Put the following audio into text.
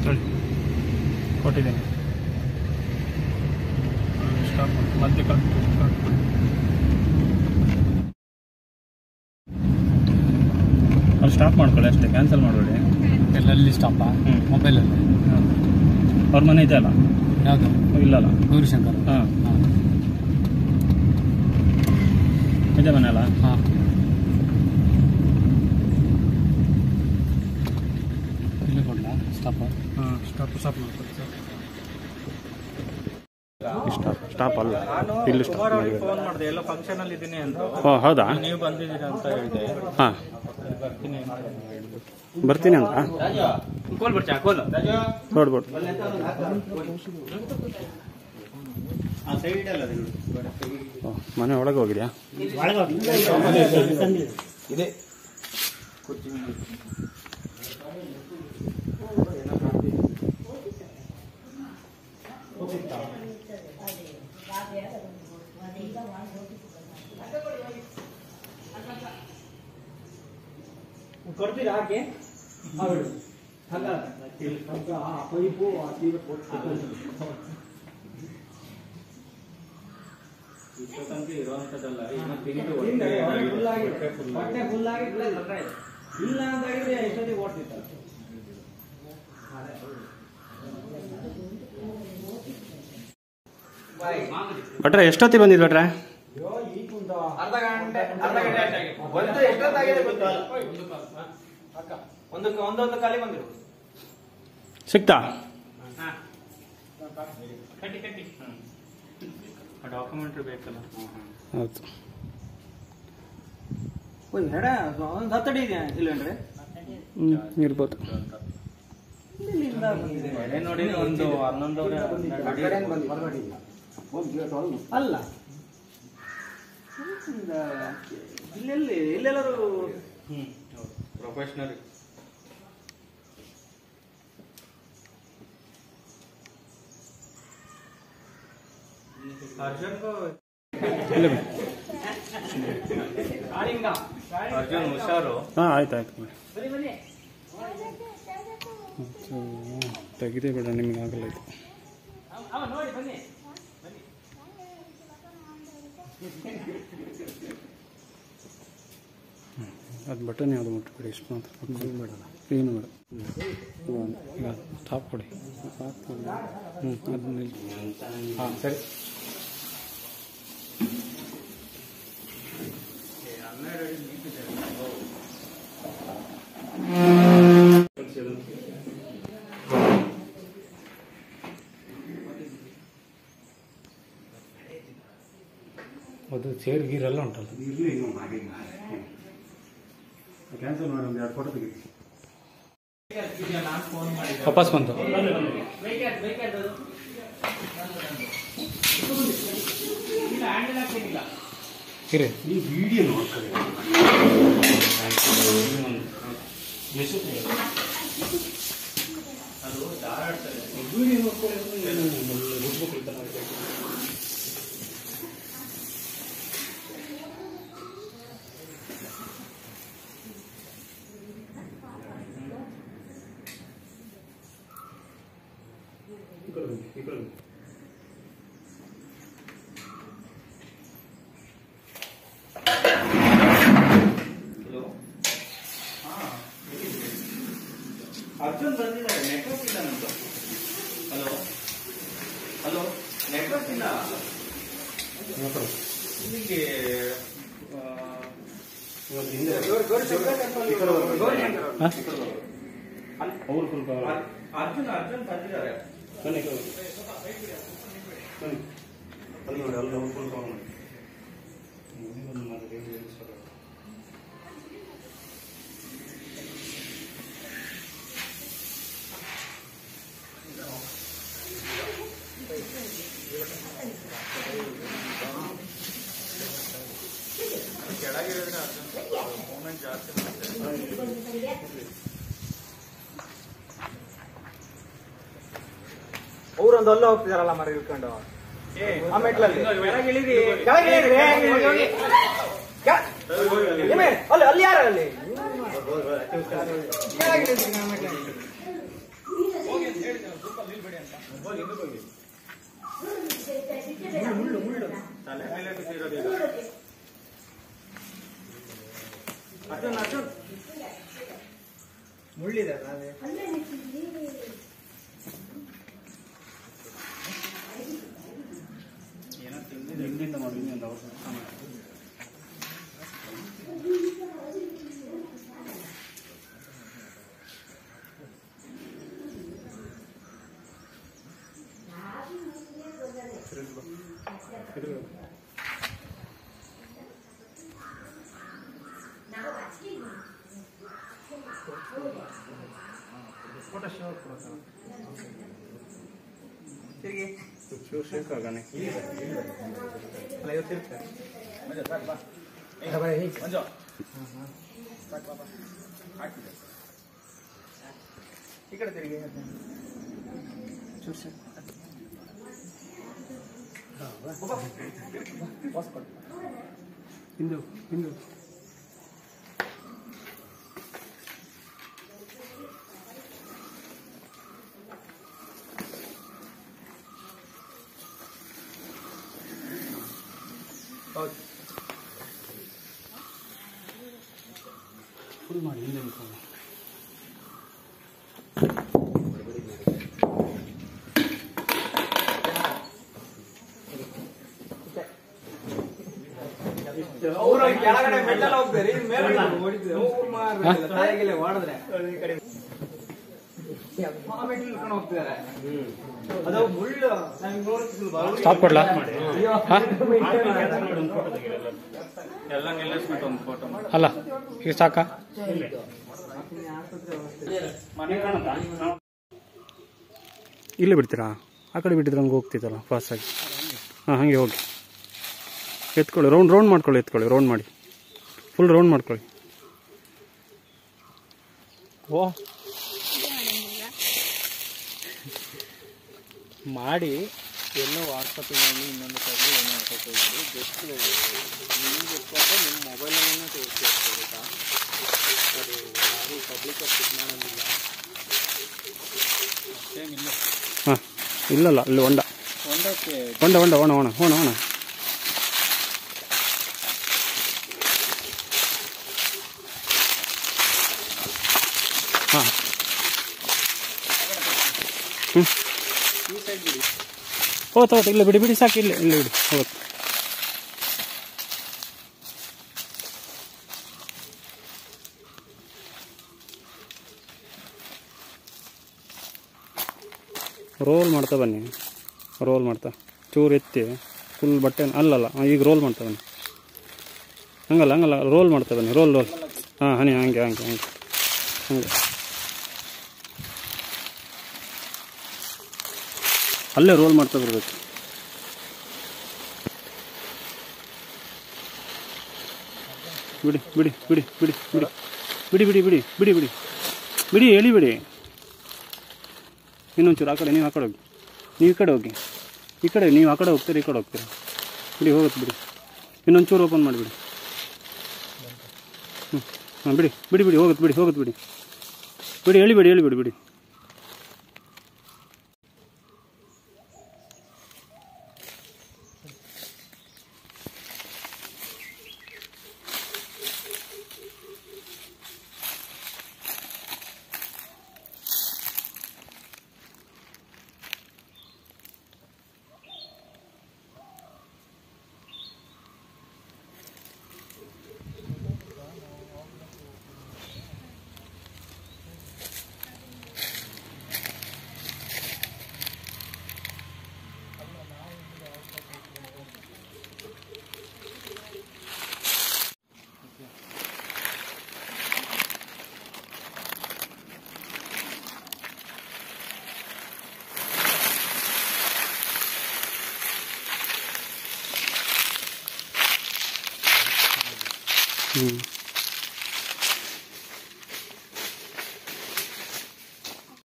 ನೋಡಿ ಕೊಟ್ಟಿದ್ದೀನಿ ಸ್ಟಾಪ್ ಮತ್ತೆ ಕಟ್ ಕಟ್ ಅಲ್ಲಿ ಸ್ಟಾಪ್ ಮಾಡ್ಕೊಳ್ಳಿ ಅಷ್ಟೇ ಕ್ಯಾನ್ಸಲ್ ಮಾಡಬೇಡಿ ಎಲ್ಲೆಲ್ಲಿ ಸ್ಟಾಪ ಹ್ಮ್. ಮೊಬೈಲಲ್ಲಿ ಅವ್ರ ಮನೆ ಇದೆ ಅಲ್ಲ ಯಾವುದು ಇಲ್ಲಲ್ಲ ಗೌರಿಶಂಕರ್ ಹಾಂ ಹಾಂ ಇದೆ ಮನೆ ಅಲ್ಲ ಹಾಂ ಇಲ್ಲಿ ಕೊಡ್ಲಾ ಸ್ಟಾಪ ಹಾಂ ಸ್ಟಾಪ್ ಸ್ಟಾಪ್ ಮಾಡ್ಕೊಳ್ಳಿ ಸ್ಟಾಪ್ ಸ್ಟಾಪ್ ಅಲ್ಲ ಇಲ್ಲಿ ಸ್ಟಾಪ್ ಫೋನ್ ಮಾಡಿದೆ ಎಲ್ಲ ಫಂಕ್ಷನ್ ಅಲ್ಲಿ ಇದ್ದೀನಿ ಅಂತ ಓ ಹೌದಾ ನೀವು ಬಂದಿದ್ದೀರಾ ಅಂತ ಹೇಳಿದೆ ಹಾಂ ಬರ್ತೀನಿ ಬರ್ತೀನಿ ಅಂತ ಕೋಲ್ ಬರ್ತೀಯ ಕೋಲ್ ನೋಡ್ಬೋದು ಓ, ಮನೆ ಒಳಗೆ ಹೋಗಿದ್ಯಾ ಇರುವಂತದ್ದಲ್ಲ ಭಟ್ರೆ ಎಷ್ಟೊತ್ತಿ ಬಂದಿದ್ದು ಭಟ್ರೆ ಅರ್ಧ ಗಂಟೆ ಅರ್ಧ ಗಂಟೆ ಆಗಿದೆ. ಬಂದು ಎಷ್ಟೊತ್ತಾಗಿದೆ ಗೊತ್ತಿಲ್ಲ ಒಂದು ಒಂದೊಂದು ಖಾಲಿ ಬಂದಿರು ಸಿಕ್ತಾ ಕಟ್ಟಿ ಕಟ್ಟಿ ಡಾಕ್ಯುಮೆಂಟ್ರಿ ಬೇಕಲ್ಲ ಹೌದು ಒಂದು ಹೆಡ ಒಂದು ಹತ್ತಡಿ ಇದೆಯಾ ಇಲ್ಲೇನ್ರಿ ಹ್ಞೂ ಇರ್ಬೋದು ಎಡೆ ನೋಡಿ ಒಂದು ಹನ್ನೊಂದವರೆ ಹನ್ನೆರಡು ಅಡಿ. ಅಲ್ಲ ಇಲ್ಲಿಂದ ಇಲ್ಲೆಲ್ಲಿ ಇಲ್ಲೆಲ್ಲರೂ ಪ್ರೊಫೆಷನಲ್ ಅರ್ಜುನ್ಗೂ ಇಲ್ಲ ಬಿ ಅರ್ಜುನ್ ಹುಷಾರು ಹಾಂ ಆಯ್ತು ಆಯ್ತು ತೆಗಿದೆ ಬೇಡ ನಿಮ್ಗೆ ಆಗಲ್ಲ ಇದು ಅದು ಬಟನ್ ಯಾವುದು ಮುಟ್ಬಿಡಿ ಇಷ್ಟು ಮಾತ್ರ ಬೇಡಲ್ಲ ಏನು ಬೇಡ ಈಗ- ಈಗ ಸ್ಟಾಪ್ ಕೊಡಿ ಹ್ಞೂ ಅದು ನಿಲ್ಲಿ ಹಾಂ ಸರಿ ಅದು ಚೇರ್ ಗೀರೆಲ್ಲ ಉಂಟಲ್ಲ ಇರಲಿ ಇನ್ನೂ ಮಾಡಿ ಕ್ಯಾನ್ಸಲ್ ಮಾಡಿ ಒಂದು ಎರಡು ಫೋಟೋ ತೆಗಿರಿ ವಾಪಸ್ ಬಂತು ಇರಿ ಈ ವಿಡಿಯೋ ನೋಡ್ಕೊಳ್ಳಿ ಅರ್ಜುನ್ ಬಂದಿದ್ದಾರೆ ನೆಟ್ವರ್ಕ್ ಇಲ್ಲ ನಂದು ಹಲೋ ಹಲೋ ನೆಟ್ವರ್ಕ್ ಇಲ್ಲ ಇಲ್ಲಿಗೆ ಆ, ಅವ್ರು ಸ್ವಲ್ಪ ಅರ್- ಅರ್ಜುನ್ ಅರ್ಜುನ್ ಬಂದಿದ್ದಾರೆ ಬನ್ನಿ ಬನ್ನಿ ಅಲ್ಲಿ ನೋಡಿ ಅಲ್ಲಿ ಅವ್ರು ಸ್ವಲ್ಪ ಮಾಡಿ ಒಂದು ಮಾತು ಹೇಳಿ ಹೇಳಿ ಸರ್ ಕೆಳಗಿಳಿದ್ರೆ ಅರ್ಜುನ್ ಮೂಮೆಂಟ್ ಜಾಸ್ತಿ ಮಾಡ್ತಾರೆ ಅವ್ರೊಂದು ಅಲ್ಲ ಹೋಗ್ತಿದಾರಲ್ಲ ಮರ ಇಳ್ಕೊಂಡು ಆ ಮೆಟ್ಲಲ್ಲಿ ಕೆಳಗೆ ಇಳಿರಿ ಕೆಳಗೆ ಇಳಿರಿ ಹೋಗಿ, ಹೋಗಿ. ಕೆ- ನಿಮ್ಮೆ, ಅಲ್ಲಿ ಅಲ್ಲಿ ಯಾರು ಅಲ್ಲಿ ಕೆಳಗೆ ಇಳಿರಿ, ಆ ಮೆಟ್ಲಲ್ಲಿ. ಮುಳ್ಳು ಮುಳ್ಳು ತಲೆ ಮೇಲೆ ಬಿದ್ದಿರೋದು ಈಗ. ಅರ್ಜುನ್ ಅರ್ಜುನ್ ಮುಳ್ಳಿದೆ ಅದೇ ಹಿಂದಿಂದ ಮಾಡಿ ಹಿಂದಿಂದ ಅವ್ರು ತಿರುಗಿ ಅಲ್ಲ ಇವತ್ತು ಇರುತ್ತೆ ಈ ಕಡೆ ತಿರುಗಿ ಹಿಂದು ಹಿಂದು ಹೌದು ಫುಲ್ ಮಾಡಿ ಹಿಂದೆ ನಿಂತ್ಕೊಂಡು ಅವ್ರು ಕೆಳಗಡೆ ಮೆಟ್ಟಲ್ ಹೋಗ್ತಾರೆ ಇದು ಮೇಲೆ ಹೊಡಿತಾರೆ ಅವ್ರು ಮಾಡ್ಬೇಕಲ್ಲ, ತಲೆಗೆಲ್ಲ ಹೊಡೆದ್ರೆ ಈ ಕಡೆ ಆ ಮೆಟ್ಟಲು ಇಳ್ಕೊಂಡು ಹೋಗ್ತಿದ್ದಾರೆ ಅದು ಮುಳ್ಳು ನಮ್ಗೆ ನೋಡ್ತಿಲ್ವಾ? ಸ್ಟಾಪ್ ಕೊಡ್ಲಾ ಅಯ್ಯೋ, ಹಾ? ಎಲ್ಲ ನಿಲ್ಲಿಸ್ಬಿಟ್ಟು ಒಂದು ಫೋಟೋ ಮಾಡಿ ಅಲ್ಲ ಈಗ ಸಾಕಾ ಇಲ್ಲೇ ಬಿಡ್ತೀರಾ ಆ ಕಡೆ ಬಿಟ್ಟಿದ್ರೆ ಹಂಗೆ ಹೋಗ್ತಿತ್ತಲ್ಲ ಫಾಸ್ಟಾಗಿ ಹಾಂ ಹಾಗೆ ಹೋಗಿ ಎತ್ಕೊಳ್ಳಿ ರೌಂಡ್ ರೌಂಡ್ ಮಾಡ್ಕೊಳ್ಳಿ ಎತ್ಕೊಳ್ಳಿ ರೌಂಡ್ ಮಾಡಿ ಫುಲ್ ರೌಂಡ್ ಮಾಡ್ಕೊಳ್ಳಿ ಓ ಮಾಡಿ ಎಲ್ಲೋ ವಾಟ್ಸಪ್ಪಿನಲ್ಲಿ ಇನ್ನೊಂದು ಕಡೆ ಏನೋ ಹಾಕೋಕೆ ಹೋಗ್ಬಿಡಿ ಜಸ್ಟ್ ನಿಮ್ಗೆ ಎತ್ಕೊಟ್ಟು ನಿಮ್ಮ ಮೊಬೈಲನ್ನೇ ತೋರಿಸ್ಬೇಕಾ ಅದು ಯಾರು ಪಬ್ಲಿಕ್ ಇದು ಮಾಡೋದಿಲ್ಲ ಅಷ್ಟೇನಿಲ್ಲ ಹಾಂ ಇಲ್ಲಲ್ಲ ಅಲ್ಲಿ ಹೊಂಡ ಒಂದಕ್ಕೆ ಹೊಂಡ ಹೊಂಡ ಹೋಣ ಹೋಣ ಹೋಣ ಹೋಣ ಹಾಂ ಹ್ಞೂ ಈ ಸೈಡ್ ಬಿಡಿ ಹೋಗ್ತಾ ಹೋಗ್ತಾ ಇಲ್ಲ ಬಿಡಿ ಬಿಡಿ ಸಾಕು ಇಲ್ಲ ಇಲ್ಲ ಬಿಡಿ ಹೋಗುತ್ತೆ ರೋಲ್ ಮಾಡ್ತಾ ಬನ್ನಿ ರೋಲ್ ಮಾಡ್ತಾ ಚೂರು ಎತ್ತಿ ಫುಲ್ ಬಟ್ಟೆ ಅಲ್ಲಲ್ಲ ಆ, ಈಗ ರೋಲ್ ಮಾಡ್ತಾ ಬನ್ನಿ ಹಂಗಲ್ಲ ಹಂಗಲ್ಲ ರೋಲ್ ಮಾಡ್ತಾ ಬನ್ನಿ ರೋಲ್ ರೋಲ್ ಹಾಂ ಹನಿ ಹಂಗೆ ಹಂಗೆ ಹಂಗೆ ಹಂಗೆ ಅಲ್ಲೇ ರೋಲ್ ಮಾಡ್ತಾ ಬರಬೇಕು ಬಿಡಿ ಬಿಡಿ ಬಿಡಿ ಬಿಡಿ ಬಿಡಿ ಬಿಡಿ ಬಿಡಿ ಬಿಡಿ ಬಿಡಿ ಬಿಡಿ ಬಿಡಿ ಎಳಿಬಿಡಿ ಇನ್ನೊಂಚೂರು ಆ ಕಡೆ ನೀವು ಆ ಕಡೆ ಹೋಗಿ ನೀವು ಈ ಕಡೆ ಹೋಗಿ ಈ ಕಡೆ ನೀವು ಆ ಕಡೆ ಹೋಗ್ತೀರಿ ಈ ಕಡೆ ಹೋಗ್ತೀರಾ ಬಿಡಿ ಹೋಗುತ್ತೆ ಬಿಡಿ ಇನ್ನೊಂಚೂರು ಓಪನ್ ಮಾಡಿಬಿಡಿ ಹ್ಞೂ ಹಾಂ ಬಿಡಿ ಬಿಡಿ ಬಿಡಿ ಹೋಗುತ್ತೆ ಬಿಡಿ ಹೋಗುತ್ತೆ ಬಿಡಿ ಬಿಡಿ ಎಳಿಬೇಡಿ ಎಳಿಬೇಡಿ ಬಿಡಿ ಹ್ಞೂ